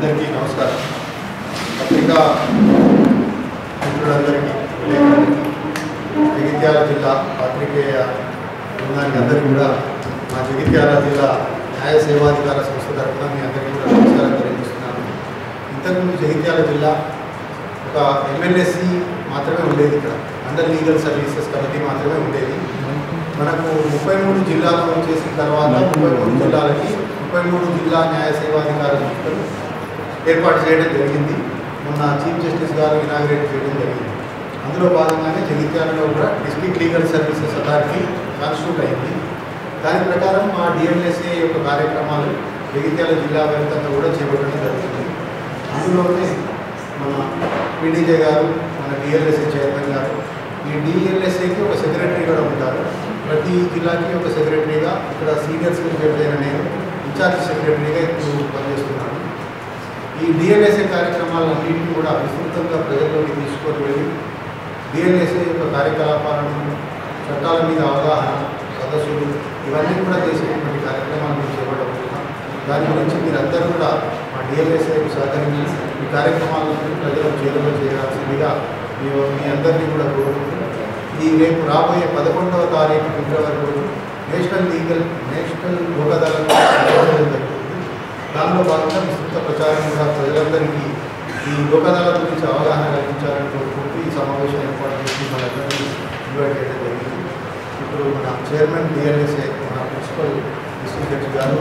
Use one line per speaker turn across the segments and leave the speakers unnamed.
అందరికీ నమస్కారం పత్రికా మిత్రులందరికీ విలేకరులకి, జగిత్యాల జిల్లా పాత్రికేయ బృందానికి అందరికీ కూడా మా జగిత్యాల జిల్లా న్యాయ సేవాధికార సంస్థ తరఫున మీ అందరికీ కూడా నమస్కారం తెలియజేస్తున్నాను ఇంతకుముందు జగిత్యాల జిల్లా ఒక ఎమ్మెల్యేసి మాత్రమే ఉండేది ఇక్కడ అండర్ లీగల్ సర్వీసెస్ కమిటీ మాత్రమే ఉండేది మనకు ముప్పై మూడు జిల్లాలు చేసిన తర్వాత ముప్పై మూడు జిల్లాలకి ముప్పై మూడు జిల్లా న్యాయ సేవాధికార సంస్థలు ఏర్పాటు చేయడం జరిగింది మొన్న చీఫ్ జస్టిస్ గారు ఇనాగ్రేట్ చేయడం జరిగింది అందులో భాగంగానే జగిత్యాలలో కూడా district legal services authority constitute అయింది దాని ప్రకారం మా డిఎంఎస్ఏ యొక్క కార్యక్రమాలు జగిత్యాల జిల్లా వ్యాప్తంగా కూడా చేపట్టడం జరుగుతుంది అందులోనే మన పీడీజే గారు మన డిఎల్ఎస్ఏ చైర్మన్ గారు ఈ డిఎల్ఎస్ఏకి ఒక సెక్రటరీ కూడా ఉంటారు ప్రతి జిల్లాకి ఒక సెక్రటరీగా ఇక్కడ సీనియర్ సెక్రటరీ అయిన నేను ఇన్ఛార్జ్ సెక్రటరీగా ఇప్పుడు పనిచేస్తున్నాను ఈ డిఎల్ఎస్ఏ కార్యక్రమాలన్నింటినీ కూడా విస్తృతంగా ప్రజల్లోకి తీసుకొని వెళ్ళి డిఎల్ఎస్ఏ యొక్క కార్యకలాపాలను చట్టాల మీద అవగాహన సదస్సులు ఇవన్నీ కూడా చేసేటువంటి కార్యక్రమాలు మేము చేపట్టబోతున్నాం దాని గురించి మీరందరూ కూడా మా డిఎల్ఎస్ఏకు సహకరించి ఈ కార్యక్రమాలను ప్రజలకు చేరువ చేయాల్సిందిగా మీ మీ అందరినీ కూడా కోరుకుంటున్నాం ఈ రేపు రాబోయే పదకొండవ తారీఖు ఫిబ్రవరి రోజు national legal national Lok Adalat నిర్వహించడం జరుగుతుంది దానిలో భాగంగా విస్తృత ప్రచారం కూడా ప్రజలందరికీ ఈ లోక్ అదాలత్ గురించి అవగాహన కల్పించాలని కోరుకుంటూ ఈ సమావేశం ఏర్పాటు చేసి మనందరినీ ఇన్వైట్ చేయడం జరిగింది ఇప్పుడు మన చైర్మన్ డిఎల్ఎస్ఏ మన ప్రిన్సిపల్ డిస్ట్రిక్ట్ జడ్జి గారు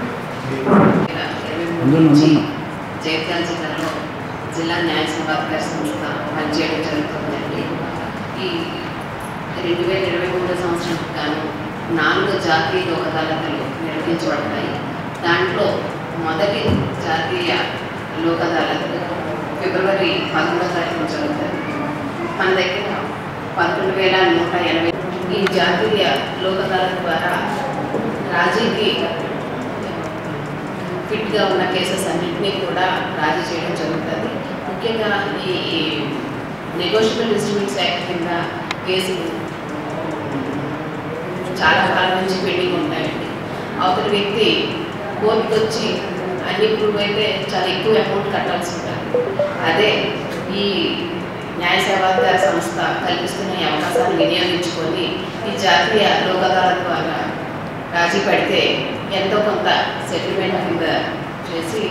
నుంచి జైత్యాల జిల్లాలో జిల్లా న్యాయ సమాధికార సంస్థ పనిచేయడం జరుగుతుందండి ఈ రెండు వేల ఇరవై మూడో సంవత్సరానికి గాను నాలుగు జాతీయ లోక్ అదాలతులు నిర్వహించబడతాయి దాంట్లో మొదటి జాతీయ లోక్ అదాలత్ ఫిబ్రవరి పదమూడో తారీఖున జరుగుతుంది మన దగ్గర పదకొండు వేల నూట ఎనభై ఈ జాతీయ లోక్ అదాలత్ ద్వారా రాజీకి ఫిట్గా ఉన్న కేసెస్ అన్నింటినీ కూడా రాజీ చేయడం జరుగుతుంది ముఖ్యంగా ఈ నెగోషియబుల్ ఇన్స్ట్రుమెంట్స్ యాక్ట్ కింద కేసులు చాలా కాలం నుంచి పెండింగ్ ఉంటాయండి అవతల వ్యక్తి కోర్టుకు వచ్చి అన్ని ప్రూవ్ అయితే చాలా ఎక్కువ అమౌంట్ కట్టాల్సి ఉంటుంది అదే ఈ న్యాయ సేవాధికార సంస్థ కల్పిస్తున్న ఈ అవకాశాన్ని వినియోగించుకొని ఈ జాతీయ లోక్ అదాలత్ ద్వారా రాజీ పడితే ఎంతో కొంత సెటిల్మెంట్ కింద చేసి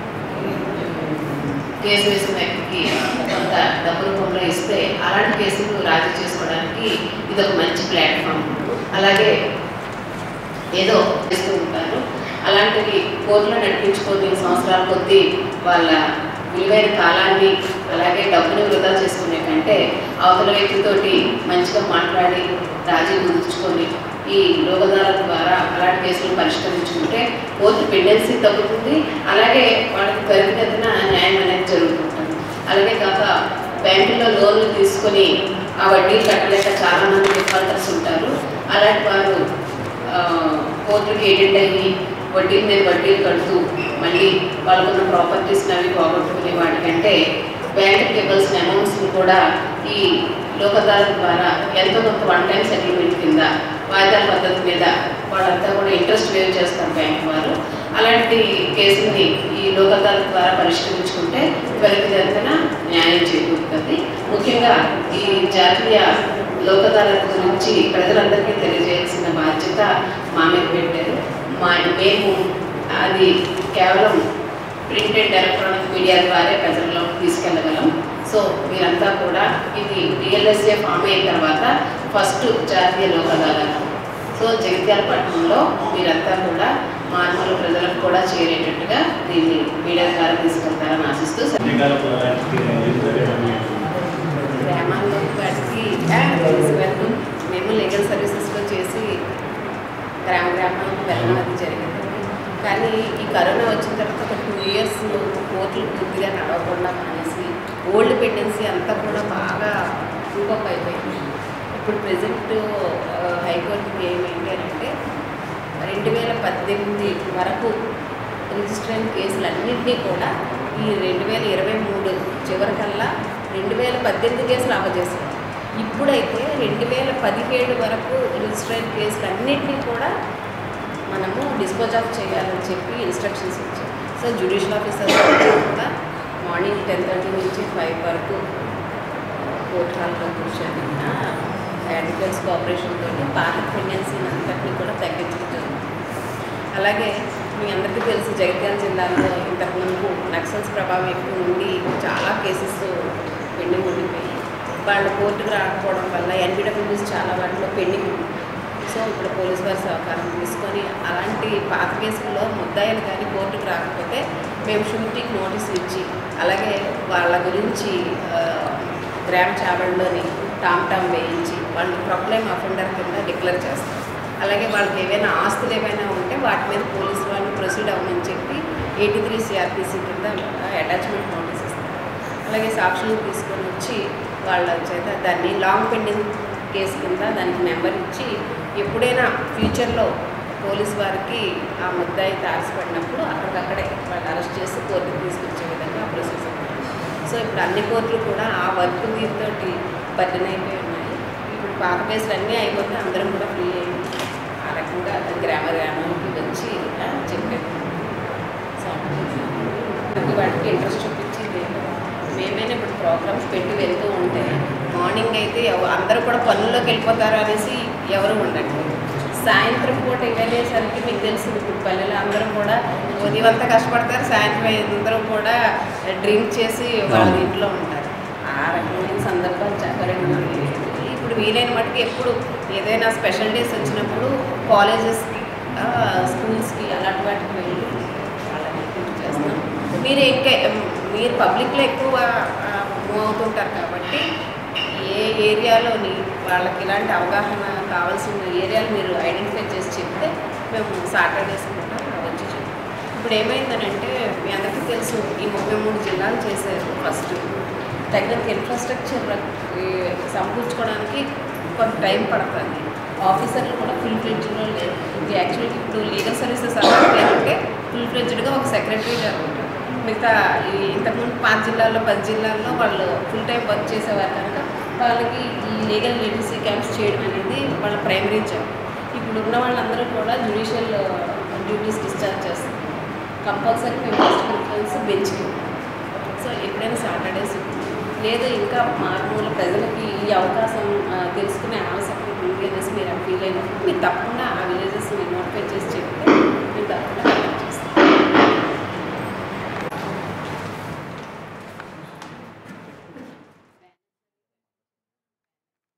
కేసు వేసిన వ్యక్తికి కొంత డబ్బు రూపంలో ఇస్తే అలాంటి కేసులు రాజీ చేసుకోవడానికి ఇది ఒక మంచి ప్లాట్ఫామ్ అలాగే ఏదో చేస్తూ ఉంటారు అలాంటివి కోర్టులో నడిపించుకొని సంవత్సరాల కొద్దీ వాళ్ళ విలువైన కాలాన్ని అలాగే డబ్బుని వృధా చేసుకునే కంటే అవతల వ్యక్తితోటి మంచిగా మాట్లాడి రాజీ కుదుర్చుకొని ఈ లోకదాల ద్వారా అలాంటి కేసులు పరిష్కరించుకుంటే కోర్టు పెండెన్సీ తగ్గుతుంది అలాగే వాళ్ళకి త్వరితగతిన న్యాయం అనేది జరుగుతుంటుంది అలాగే కాక బ్యాంకులో లోన్లు తీసుకొని ఆ వడ్డీ కట్టలేక చాలామంది డిఫాల్టర్స్ ఉంటారు అలాంటి వారు ఆ, కోర్టుకి ఏజెంట్ అయ్యి వడ్డీ మీద వడ్డీలు కడుతూ మళ్ళీ వాళ్ళకున్న ప్రాపర్టీస్ని అవి పోగొట్టుకునే వాటికంటే బ్యాంకుకి ఇవ్వాల్సిన అమౌంట్స్ని కూడా ఈ లోక్ అదాలత్ ద్వారా ఎంతో కొంత వన్ టైం సెటిల్మెంట్ కింద వాయిదాల పద్ధతి మీద వాళ్ళంతా కూడా ఇంట్రెస్ట్ వేవ్ చేస్తారు బ్యాంక్ వారు అలాంటి కేసుని ఈ లోక్ అదాలత్ ద్వారా పరిష్కరించుకుంటే త్వరితగతిన న్యాయం చేకూరుతుంది ముఖ్యంగా ఈ జాతీయ లోక్ అదాలత్ గురించి ప్రజలందరికీ తెలియజేయాల్సిన బాధ్యత మా మీద పెట్టారు మా మేము అది కేవలం ప్రింట్ అండ్ ఎలక్ట్రానిక్ మీడియా ద్వారా ప్రజల్లోకి తీసుకెళ్ళగలం సో మీరంతా కూడా ఇది డిఎల్ఎస్ఏ ఫామ్ అయిన తర్వాత ఫస్ట్ జాతీయ లోక్ అదాలత్ సో జగిత్యాల పట్టణంలో మీరంతా కూడా మానవుల ప్రజలకు కూడా చేరేటట్టుగా దీన్ని మీడియా ద్వారా తీసుకెళ్తారని ఆశిస్తూ గ్రామాల్లో వాటికి తీసుకెళ్ళడం మేము లీగల్ సర్వీసెస్లో చేసి గ్రామ గ్రామాలకు వెళ్ళడం అది జరిగింది కానీ ఈ కరోనా వచ్చిన తర్వాత ఒక టూ ఇయర్స్ కోర్టులు పూర్తిగా నడవకుండా మానేసి ఓల్డ్ పెండెన్సీ అంతా కూడా బాగా రూపప్ అయిపోయింది ఇప్పుడు ప్రజెంట్ హైకోర్టుకి ఏమేంటి అని అంటే రెండు వేల పద్దెనిమిది వరకు రిజిస్టర్ అయిన కేసులన్నింటినీ కూడా ఈ రెండు వేల ఇరవై మూడు చివరికల్లా రెండు వేల పద్దెనిమిది కేసులు అమలు ఇప్పుడైతే రెండు వేల పదిహేడు వరకు రిజిస్టర్ అయిన కేసులన్నింటినీ కూడా మనము డిస్పోజ్ ఆఫ్ చేయాలని చెప్పి ఇన్స్ట్రక్షన్స్ ఇచ్చాం సో జ్యుడిషియల్ ఆఫీసర్స్ కూడా మార్నింగ్ టెన్ థర్టీ నుంచి ఫైవ్ వరకు కోర్టు హాల్లో కూర్చొని అడ్వకేట్స్ కోఆపరేషన్ తోటి పాత ప్రెగ్నెన్సీని అంతటినీ కూడా తగ్గించడం జరుగుతుంది అలాగే మీ అందరికీ తెలుసు జగిత్యాల జిల్లాలో ఇంతకుముందు నక్సల్స్ ప్రభావం ఎక్కువ ఉండి చాలా కేసెస్ పెండింగ్ ఉండిపోయి వాళ్ళు కోర్టుకు రాకపోవడం వల్ల ఎన్బిడబ్ల్యూస్ చాలా వాటిలో పెండింగ్ ఉంది సో ఇప్పుడు పోలీస్ వారి సహకారం తీసుకొని అలాంటి పాత కేసుల్లో ముద్దాయిలు కానీ కోర్టుకు రాకపోతే మేము షూరిటీకి నోటీస్ ఇచ్చి అలాగే వాళ్ళ గురించి ఆ, గ్రామ చావడిలోని టామ్ టామ్ వేయించి వాళ్ళు ప్రొక్లైమ్ అఫెండర్ కింద డిక్లేర్ చేస్తాం అలాగే వాళ్ళకి ఏవైనా ఆస్తులు ఏవైనా ఉంటే వాటి మీద పోలీసు వాళ్ళు ప్రొసీడ్ అవ్వమని చెప్పి ఎయిటీ త్రీ సిఆర్పిసి కింద అటాచ్మెంట్ నోటీస్ ఇస్తారు అలాగే సాక్షులు తీసుకొని వచ్చి వాళ్ళ చేత దాన్ని లాంగ్ పెండింగ్ కేసు కింద దానికి నెంబర్ ఇచ్చి ఎప్పుడైనా ఫ్యూచర్లో పోలీస్ వారికి ఆ ముద్దాయి తారసపడినప్పుడు అక్కడికక్కడే వాళ్ళు అరెస్ట్ చేసి కోర్టుకు తీసుకొచ్చే విధంగా ప్రొసీజర్ సో ఇప్పుడు అన్ని కోర్టులు కూడా ఆ వర్క్ దీంతోటి బర్డెన్ అయిపోయి ఉన్నాయి ఇప్పుడు పాత కేసులు అన్నీ అయిపోతే అందరం కూడా ఫ్రీ అయ్యింది ఆ రకంగా గ్రామ గ్రామానికి వచ్చి ఆ, చెప్పారు సో ప్రతి వాటికి ఇంట్రెస్ట్ చూపించి లేదు. మేమైనా ఇప్పుడు ప్రోగ్రామ్స్ పెట్టి వెళ్తూ ఉంటే మార్నింగ్ అయితే ఎవ- అందరూ కూడా పనుల్లోకి వెళ్ళిపోతారు అనేసి ఎవరు ఉండండి సాయంత్రం పూట వెళ్ళేసరికి మీకు తెలుసు ఇప్పుడు పల్లెలు అందరూ కూడా ఉదయం అంతా కష్టపడతారు సాయంత్రం అందరూ కూడా డ్రింక్ చేసి వాళ్ళ
అవును.
ఇంట్లో ఉంటారు ఆ రకమైన సందర్భాలు చాలా ఉన్నాయి ఇప్పుడు వీలైన మటుకు ఎప్పుడు ఏదైనా స్పెషల్ డేస్ వచ్చినప్పుడు కాలేజెస్కి స్కూల్స్కి అలాంటి వాటికి వెళ్ళి వాళ్ళని encourage చేస్తాం మీరు ఇంకా మీరు పబ్లిక్లో ఎక్కువ మూవ్ అవుతుంటారు కాబట్టి ఏ ఏరియాలోని వాళ్ళకి ఇలాంటి అవగాహన కావాల్సిన ఏరియాలు మీరు ఐడెంటిఫై చేసి చెప్తే మేము సాటర్డేస్ కూడా వచ్చి చెప్తాం ఇప్పుడు ఏమైందనంటే మీ అందరికీ తెలుసు ఈ ముప్పై మూడు జిల్లాలు చేశారు ఫస్ట్ తగినంత ఇన్ఫ్రాస్ట్రక్చర్ సమకూర్చుకోవడానికి కొంత టైం పడుతుంది ఆఫీసర్లు కూడా ఫుల్ ఫ్లెడ్జ్లో లేరు యాక్చువల్గా ఇప్పుడు లీగల్ సర్వీసెస్ అంటే ఫుల్ ఫ్లెడ్జ్డ్గా ఒక సెక్రటరీ గారు ఉంటారు మిగతా ఈ ఇంతకుముందు పాత జిల్లాల్లో పది జిల్లాల్లో వాళ్ళు ఫుల్ టైం వర్క్ చేసేవారు కనుక వాళ్ళకి ఈ లీగల్ లిటరసీ క్యాంప్స్ చేయడం అనేది వాళ్ళ ప్రైమరీ జాబ్ ఇప్పుడు ఉన్న వాళ్ళందరూ కూడా జ్యుడిషియల్ డ్యూటీస్ డిశ్చార్జ్ చేస్తారు కంపల్సరీ మేము ఫస్ట్ ప్రిఫరెన్స్ బెంచ్కి సో ఎప్పుడైనా సాటర్డేస్ లేదు ఇంకా మారుమూల ప్రజలకి ఈ అవకాశం ఆ, తెలుసుకునే ఆవశ్యకత ఉంది అనేసి మీరు ఫీల్ అయినప్పుడు మీరు తప్పకుండా ఆ విలేజెస్ మీరు నోటిఫై చేసి చెప్తే మేము తప్పకుండా